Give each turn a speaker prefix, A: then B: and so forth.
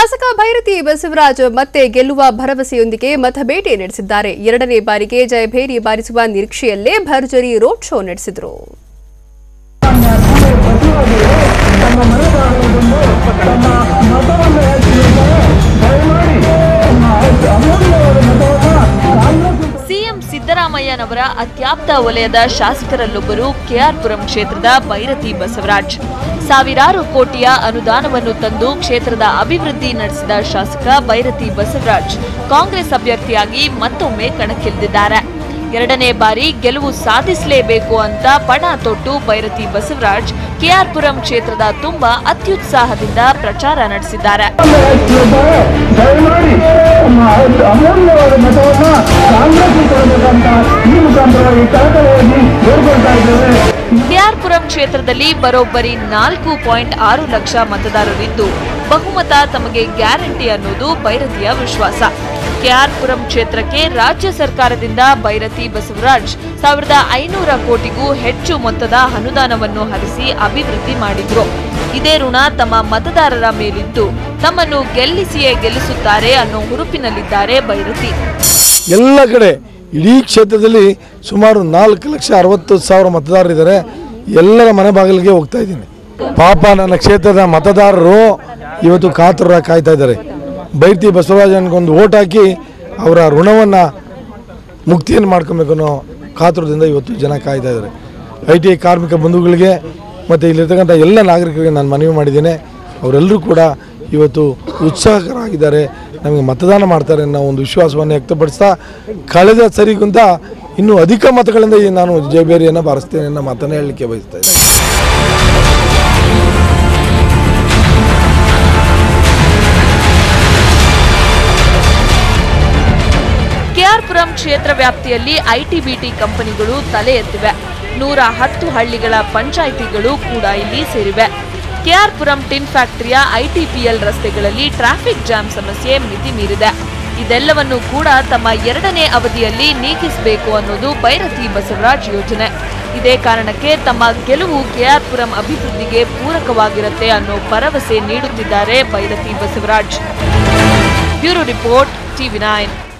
A: ಶಾಸಕ ಭೈರತಿ ಬಸವರಾಜ್ ಮತ್ತೆ ಗೆಲ್ಲುವ ಭರವಸೆಯೊಂದಿಗೆ ಮತಬೇಟೆ ನಡೆಸಿದ್ದಾರೆ ಎರಡನೇ ಬಾರಿಗೆ ಜಯಭೇರಿ ಬಾರಿಸುವ ನಿರೀಕ್ಷೆಯಲ್ಲೇ ಭರ್ಜರಿ ರೋಡ್ ಶೋ ನಡೆಸಿದರು
B: ಸಿಎಂ ಸಿದ್ದರಾಮಯ್ಯನವರ ಅತ್ಯಾಪ್ತ ವಲಯದ ಶಾಸಕರಲ್ಲೊಬ್ಬರು ಕೆಆರ್ಪುರಂ ಕ್ಷೇತ್ರದ ಭೈರತಿ ಬಸವರಾಜ್ ಸಾವಿರಾರು ಕೋಟಿಯ ಅನುದಾನವನ್ನು ತಂದು ಕ್ಷೇತ್ರದ ಅಭಿವೃದ್ಧಿ ನಡೆಸಿದ ಶಾಸಕ ಭೈರತಿ ಬಸವರಾಜ್ ಕಾಂಗ್ರೆಸ್ ಅಭ್ಯರ್ಥಿಯಾಗಿ ಮತ್ತೊಮ್ಮೆ ಕಣಕ್ಕಿಳಿದಿದ್ದಾರೆ ಎರಡನೇ ಬಾರಿ ಗೆಲುವು ಸಾಧಿಸಲೇಬೇಕು ಅಂತ ಪಣ ತೊಟ್ಟು ಭೈರತಿ ಬಸವರಾಜ್ ಕೆಆರ್ಪುರಂ ಕ್ಷೇತ್ರದ ತುಂಬಾ ಅತ್ಯುತ್ಸಾಹದಿಂದ ಪ್ರಚಾರ ನಡೆಸಿದ್ದಾರೆ
C: ದಯಮಾಡಿ ನಮ್ಮ ಅಮೂಲ್ಯವಾದ ಮತವನ್ನ ಕಾಂಗ್ರೆಸ್ ಕೊಡಬೇಕಂತ ಈ ಮುಖಾಂತರವಾಗಿ ಕಳಕಳಿಯಾಗಿ ಬೇಡ್ಕೊಳ್ತಾ ಇದ್ದೇವೆ
B: ಕೆಆರ್ಪುರಂ ಕ್ಷೇತ್ರದಲ್ಲಿ ಬರೋಬ್ಬರಿ ನಾಲ್ಕು ಪಾಯಿಂಟ್ ಆರು ಲಕ್ಷ ಮತದಾರರಿದ್ದು ಬಹುಮತ ತಮಗೆ ಗ್ಯಾರಂಟಿ ಅನ್ನೋದು ಭೈರತಿಯ ವಿಶ್ವಾಸ ಕೆಆರ್ಪುರಂ ಕ್ಷೇತ್ರಕ್ಕೆ ರಾಜ್ಯ ಸರ್ಕಾರದಿಂದ ಭೈರತಿ ಬಸವರಾಜ್ ಸಾವಿರದ ಐನೂರ ಕೋಟಿಗೂ ಹೆಚ್ಚು ಮೊತ್ತದ ಅನುದಾನವನ್ನು ಹರಿಸಿ ಅಭಿವೃದ್ಧಿ ಮಾಡಿದ್ರು ಇದೇ ಋಣ ತಮ್ಮ ಮತದಾರರ ಮೇಲಿದ್ದು ತಮ್ಮನ್ನು ಗೆಲ್ಲಿಸಿಯೇ ಗೆಲ್ಲಿಸುತ್ತಾರೆ ಅನ್ನೋ ಹುರುಪಿನಲ್ಲಿದ್ದಾರೆ ಭೈರತಿ
D: ಎಲ್ಲ ಕಡೆ ಇಡೀ ಕ್ಷೇತ್ರದಲ್ಲಿ ಸುಮಾರು ನಾಲ್ಕು ಲಕ್ಷ ಅರವತ್ತು ಸಾವಿರ ಮತದಾರರಿದ್ದಾರೆ ಎಲ್ಲರ ಮನೆ ಬಾಗಿಲಿಗೆ ಹೋಗ್ತಾ ಇದ್ದೀನಿ ಪಾಪ ನನ್ನ ಕ್ಷೇತ್ರದ ಮತದಾರರು ಇವತ್ತು ಕಾತುರ ಕಾಯ್ತಾ ಇದ್ದಾರೆ ಬೈರ್ತಿ ಬಸವರಾಜನ್ಗೊಂದು ಓಟ್ ಹಾಕಿ ಅವರ ಋಣವನ್ನು ಮುಕ್ತಿಯನ್ನು ಮಾಡ್ಕೊಬೇಕು ಅನ್ನೋ ಕಾತುರದಿಂದ ಇವತ್ತು ಜನ ಕಾಯ್ತಾ ಇದ್ದಾರೆ ಐ ಟಿ ಐ ಕಾರ್ಮಿಕ ಬಂಧುಗಳಿಗೆ ಮತ್ತು ಇಲ್ಲಿರ್ತಕ್ಕಂಥ ಎಲ್ಲ ನಾಗರಿಕರಿಗೆ ನಾನು ಮನವಿ ಮಾಡಿದ್ದೇನೆ ಅವರೆಲ್ಲರೂ ಕೂಡ ಇವತ್ತು ಉತ್ಸಾಹಕರಾಗಿದ್ದಾರೆ ನಮಗೆ ಮತದಾನ ಮಾಡ್ತಾರೆ ಅನ್ನೋ ಒಂದು ವಿಶ್ವಾಸವನ್ನು ವ್ಯಕ್ತಪಡಿಸ್ತಾ ಕಳೆದ ಸರಿಗಿಂತ ಇನ್ನೂ ಅಧಿಕ ಮತಗಳಿಂದ ಈ ನಾನು ಜಯಬೇರಿಯನ್ನು ಬಾರಿಸ್ತೇನೆ ಅನ್ನೋ ಮಾತನ್ನು ಹೇಳಲಿಕ್ಕೆ ಬಯಸ್ತಾ ಇದ್ದೇನೆ
B: ಕೆಆರ್ಪುರಂ ಕ್ಷೇತ್ರ ವ್ಯಾಪ್ತಿಯಲ್ಲಿ ಐಟಿಬಿಟಿ ಕಂಪನಿಗಳು ತಲೆ ಎತ್ತಿವೆ ನೂರ ಹತ್ತು ಹಳ್ಳಿಗಳ ಪಂಚಾಯಿತಿಗಳು ಕೂಡ ಇಲ್ಲಿ ಸೇರಿವೆ ಕೆಆರ್ಪುರಂ ಟಿನ್ ಫ್ಯಾಕ್ಟರಿಯ ಐಟಿಪಿಎಲ್ ರಸ್ತೆಗಳಲ್ಲಿ ಟ್ರಾಫಿಕ್ ಜಾಮ್ ಸಮಸ್ಯೆ ಮಿತಿ ಮೀರಿದೆ ಇದೆಲ್ಲವನ್ನು ಕೂಡ ತಮ್ಮ ಎರಡನೇ ಅವಧಿಯಲ್ಲಿ ನೀಗಿಸಬೇಕು ಅನ್ನೋದು ಭೈರತಿ ಬಸವರಾಜ್ ಯೋಜನೆ ಇದೇ ಕಾರಣಕ್ಕೆ ತಮ್ಮ ಗೆಲುವು ಕೆಆರ್ಪುರಂ ಅಭಿವೃದ್ಧಿಗೆ ಪೂರಕವಾಗಿರುತ್ತೆ ಅನ್ನೋ ಭರವಸೆ ನೀಡುತ್ತಿದ್ದಾರೆ Bhairati Basavaraj bureau report TV nine